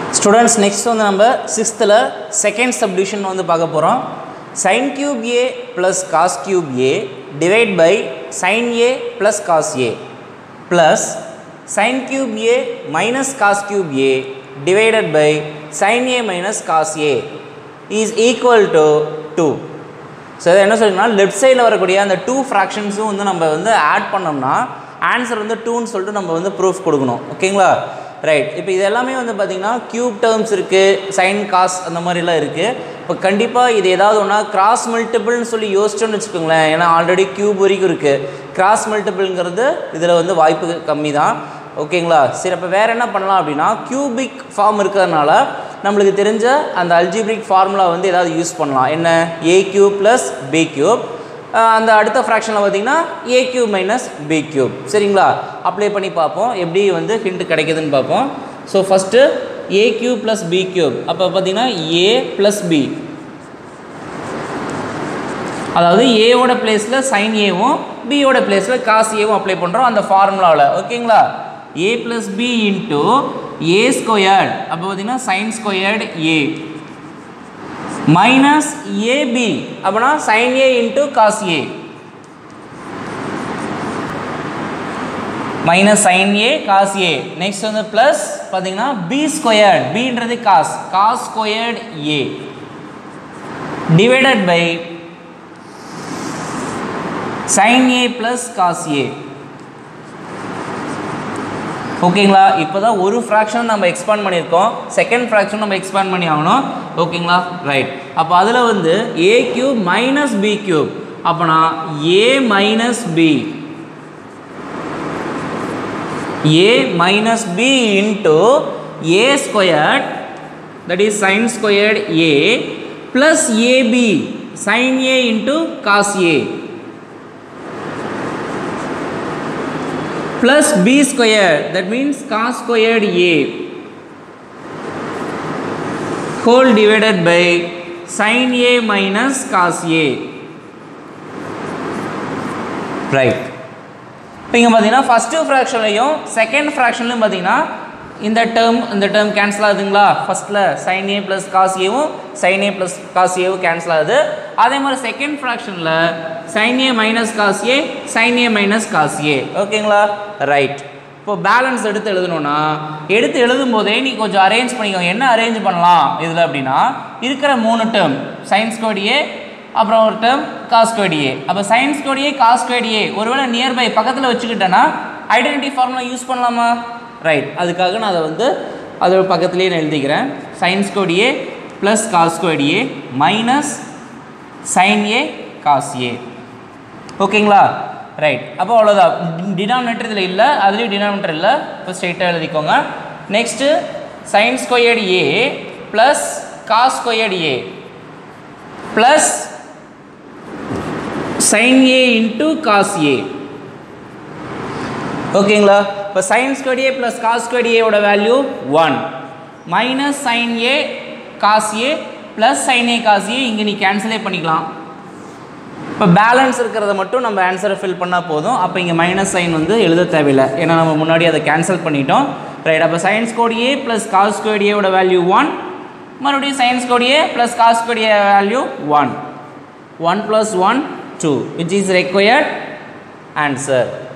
students next வந்து நம்ம சிக்ஸ்த்தில் second subdivision வந்து பார்க்க போகிறோம் sine cube A plus cos cube A divide by sine A plus cos A plus sine cube A minus cos cube A divided by sine A minus cos A is equal to two so இதை என்ன சொல்லிங்கன்னா left சைடில் வரக்கூடிய அந்த two ஃப்ராக்ஷன்ஸும் வந்து நம்ம வந்து add பண்ணோம்னா answer வந்து டூன்னு சொல்லிட்டு நம்ம வந்து ப்ரூஃப் கொடுக்கணும் ஓகேங்களா ரைட் இப்போ இது எல்லாமே வந்து பார்த்திங்கன்னா க்யூப் டேர்ம்ஸ் இருக்குது சைன் காஸ் அந்த மாதிரிலாம் இருக்குது இப்போ கண்டிப்பாக இது ஏதாவது ஒன்றா கிராஸ் மல்டிபிள்னு சொல்லி யோசிச்சோன்னு வச்சுக்கோங்களேன் ஏன்னா ஆல்ரெடி க்யூப் வரைக்கும் இருக்குது கிராஸ் மல்டிபிள்ங்கிறது இதில் வந்து வாய்ப்பு கம்மி தான் ஓகேங்களா சரி அப்போ வேறு என்ன பண்ணலாம் அப்படின்னா கியூபிக் ஃபார்ம் இருக்கிறதுனால நம்மளுக்கு தெரிஞ்ச அந்த அல்ஜிப்ரிக் ஃபார்முலா வந்து ஏதாவது யூஸ் பண்ணலாம் என்ன A cube plus B cube அந்த அடுத்த ஃப்ராக்ஷனில் பார்த்தீங்கன்னா A cube minus B cube சரிங்களா அப்ளை பண்ணி பார்ப்போம் எப்படி வந்து ஹிண்ட் கிடைக்குதுன்னு பார்ப்போம் so first A cube plus B cube அப்போ பார்த்தீங்கன்னா ஏ ப்ளஸ் பி அதாவது ஏவோட பிளேஸில் சைன் ஏவும் பியோட பிளேஸில் காஸ் ஏவும் அப்ளை பண்ணுறோம் அந்த ஃபார்முலாவில் ஓகேங்களா A plus B into A squared அப்போ பார்த்தீங்கன்னா sine squared A minus AB அப்படின்னா sine A into cos A minus sine A cos A next வந்து ப்ளஸ் பார்த்தீங்கன்னா பி ஸ்கொயர்ட் பின்றது cos cos squared A divided by sine A plus cos A ஓகேங்களா இப்போ தான் ஒரு ஃப்ராக்ஷன் நம்ம expand பண்ணியிருக்கோம் செகண்ட் ஃப்ராக்ஷன் நம்ம எக்ஸ்பேண்ட் பண்ணி ஆகணும் ஓகேங்களா ரைட் அப்போ அதில் வந்து A cube minus B cube அப்போனா A minus B A minus B into A squared that is sine squared A plus AB sine A into cos A plus b square that means cos squared a whole divided by sin a minus cos a right இப்போ இங்கே பார்த்தீங்கன்னா first ஃப்ராக்ஷன்லையும் second ஃப்ராக்ஷன்லையும் பார்த்தீங்கன்னா இந்த term இந்த term cancel ஆகுதுங்களா ஃபஸ்ட்டில் sine A plus cos ஏவும் sine A plus cos ஏவும் கேன்சல் ஆகுது அதே மாதிரி செகண்ட் ஃப்ராக்ஷனில் sine A minus cos A sine A minus cos A ஓகேங்களா ரைட் இப்போ பேலன்ஸ் எடுத்து எழுதணும்னா எடுத்து எழுதும் போதே நீ கொஞ்சம் அரேஞ்ச் பண்ணிக்கோங்க என்ன அரேஞ்ச் பண்ணலாம் இதில் அப்படின்னா இருக்கிற மூணு டேர்ம் சயின்ஸ் கோடி ஏ அப்புறம் ஒரு டேர்ம் காஸ் கோடி ஏ அப்போ சயின்ஸ் கோடி ஏ காஸ் கோடி ஏ ஒருவேளை நியர்பை பக்கத்தில் வச்சுக்கிட்டேன்னா ஐடென்டிட்டி ஃபார்முலா யூஸ் பண்ணலாமா ரைட் அதுக்காக நான் அதை வந்து அது பக்கத்துலேயே நான் எழுதிக்கிறேன் சயின்ஸ் கோடி ஏ ப்ளஸ் காஸ் கோடி A minus sine A cos A ஓகேங்களா ரைட் அப்போ அவ்வளோதான் டினாமினேட்டர் இதில் இல்லை அதுலேயும் டினாமினேட்டர் இல்லை இப்போ ஸ்ட்ரெயிட்டாக எழுதிக்கோங்க next sine squared A plus cos squared A plus sine A into cos A ஓகேங்களா இப்போ sine squared A plus cos squared ஏவோட value one minus sine A cos A plus sine A cos A இங்கே நீ கேன்சலே பண்ணிக்கலாம் இப்போ balance இருக்கிறத மட்டும் நம்ம ஆன்சரை ஃபில் பண்ணால் போதும் அப்போ இங்கே மைனஸ் சைன் வந்து எழுத தேவையில்லை ஏன்னா நம்ம முன்னாடி அதை கேன்சல் பண்ணிட்டோம் ரைட் அப்போ சயின்ஸ் கோட் ஏ ப்ளஸ் காஸ் கோட் ஏவோட வேல்யூ ஒன் மறுபடியும் சயின்ஸ் கோட் ஏ ப்ளஸ் காஸ் கோட் A value one one plus one two which is required answer